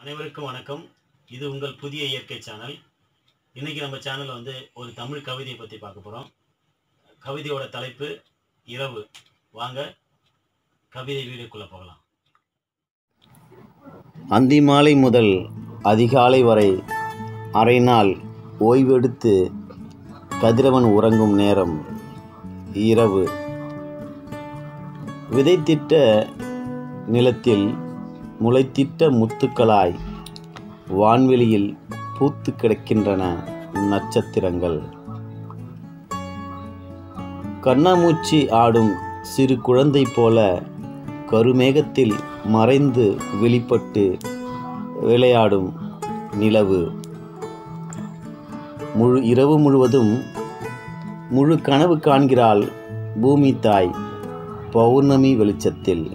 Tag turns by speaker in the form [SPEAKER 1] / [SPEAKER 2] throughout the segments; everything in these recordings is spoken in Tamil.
[SPEAKER 1] அனைவருக்கும் வணக்கம் இது உங்கள் புதிய இயற்கை சேனல் இன்னைக்கு நம்ம சேனலில் வந்து ஒரு தமிழ் கவிதையை பற்றி பார்க்க போகிறோம் கவிதையோட தலைப்பு இரவு வாங்க கவிதை வீடியோக்குள்ளே போகலாம்
[SPEAKER 2] அந்தி மாலை முதல் அதிகாலை வரை அரை நாள் ஓய்வெடுத்து கதிரவன் உறங்கும் நேரம் இரவு விதைத்திட்ட நிலத்தில் முளைத்திட்ட முத்துக்களாய் வான்வெளியில் பூத்து கிடக்கின்றன நட்சத்திரங்கள் கண்ணாமூச்சி ஆடும் சிறு குழந்தை போல கருமேகத்தில் மறைந்து வெளிப்பட்டு விளையாடும் நிலவு முழு இரவு முழுவதும் முழு கனவு காண்கிறாள் பூமி தாய் பௌர்ணமி வெளிச்சத்தில்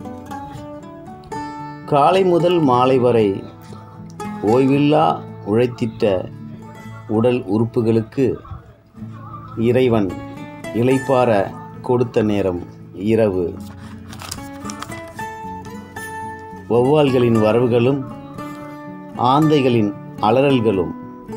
[SPEAKER 2] காலை முதல் மாலை வரை ஓய்வில்லா உழைத்திட்ட உடல் உறுப்புகளுக்கு இறைவன் இளைப்பாற கொடுத்த நேரம் இரவு வௌவால்களின் வரவுகளும் ஆந்தைகளின் அலறல்களும்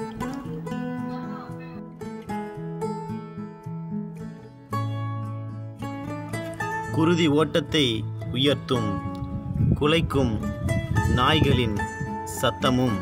[SPEAKER 1] குருதி ஓட்டத்தை உயர்த்தும் குலைக்கும் நாய்களின் சத்தமும்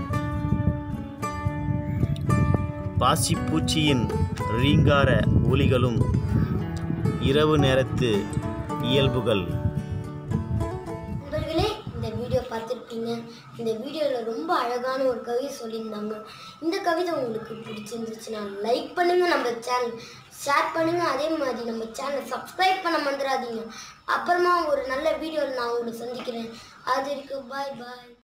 [SPEAKER 1] பாசிப்பூச்சியின் ரீங்கார ஒலிகளும் இரவு நேரத்து இயல்புகள்
[SPEAKER 3] நண்பர்களே இந்த வீடியோ பார்த்துருப்பீங்க இந்த வீடியோவில் ரொம்ப அழகான ஒரு கவிதை சொல்லியிருந்தாங்க இந்த கவிதை உங்களுக்கு பிடிச்சிருந்துச்சுன்னா லைக் பண்ணுங்கள் நம்ம சேனல் ஷேர் பண்ணுங்கள் அதே மாதிரி நம்ம சேனலை சப்ஸ்கிரைப் பண்ண மறந்துடாதீங்க அப்புறமா ஒரு நல்ல வீடியோவில் நான் உங்களை சந்திக்கிறேன் அது இருக்கு பாய் பாய்